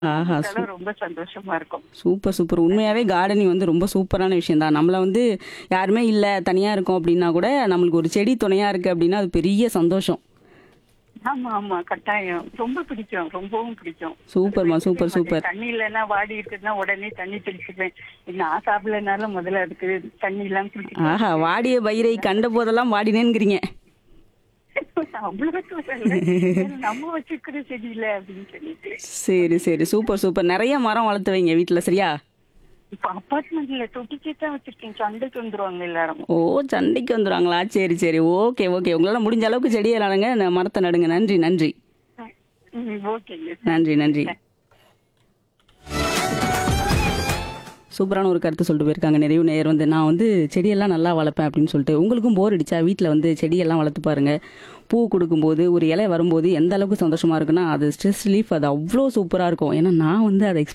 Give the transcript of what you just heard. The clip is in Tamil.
ஆஹா சூ அதெல்லாம் ரொம்ப சந்தோஷமா இருக்கும் சூப்பர் சூப்பர் உண்மையாவே கார்டனிங் வந்து ரொம்ப சூப்பரான விஷயம் தான் நம்மள வந்து யாருமே இல்லை தனியாக இருக்கோம் அப்படின்னா கூட நம்மளுக்கு ஒரு செடி துணையாக இருக்குது அப்படின்னா அது பெரிய சந்தோஷம் ஆமா ஆமா கட்டாயம் ரொம்ப பிடிக்கும் ரொம்பவும் பிடிக்கும் சூப்பர்மா சூப்பர் சூப்பர் தண்ணி இல்லைன்னா வாடி இருக்குதுன்னா உடனே தண்ணி தெளிச்சுப்பேன் நான் சாப்பிடலனாலும் முதல்ல அதுக்கு தண்ணி எல்லாம் குடிச்சு ஆஹா வாடிய பயிரை கண்ட போதெல்லாம் வாடினேங்கிறீங்க அவ்வளவு சொல்லல. நம்ம வச்சிருக்கிற செடி இல்ல அப்படின்னு சொல்லிட்டு சரி சரி சூப்பர் சூப்பர் நிறைய மரம் வளர்த்து வைங்க வீட்டில் சரியா இப்ப அப்பார்ட்மெண்ட்ல தொட்டிக்கே தான் வச்சிருக்கேன் சண்டைக்கு வந்துருவாங்க எல்லாரும் ஓ சண்டைக்கு வந்துடுவாங்களா சரி சரி ஓகே ஓகே உங்களால் முடிஞ்ச அளவுக்கு செடியை நடுங்க ந- மரத்தை நடுங்க நன்றி நன்றி ம், ஓகேங்க நன்றி நன்றி சூப்பரான ஒரு கருத்து சொல்லிட்டு போயிருக்காங்க நிறைய நேர் வந்து நான் வந்து செடியெல்லாம் நல்லா வளர்ப்பேன் அப்படின்னு சொல்லிட்டு உங்களுக்கும் போர் அடிச்சா வீட்டில் வந்து செடியெல்லாம் வளர்த்து பாருங்க பூ கொடுக்கும்போது ஒரு இலை வரும்போது எந்த அளவுக்கு சந்தோஷமா இருக்குன்னா அது ஸ்ட்ரெஸ் ரிலீஃப் அது அவ்வளோ சூப்பராக இருக்கும் ஏன்னா நான் வந்து அதை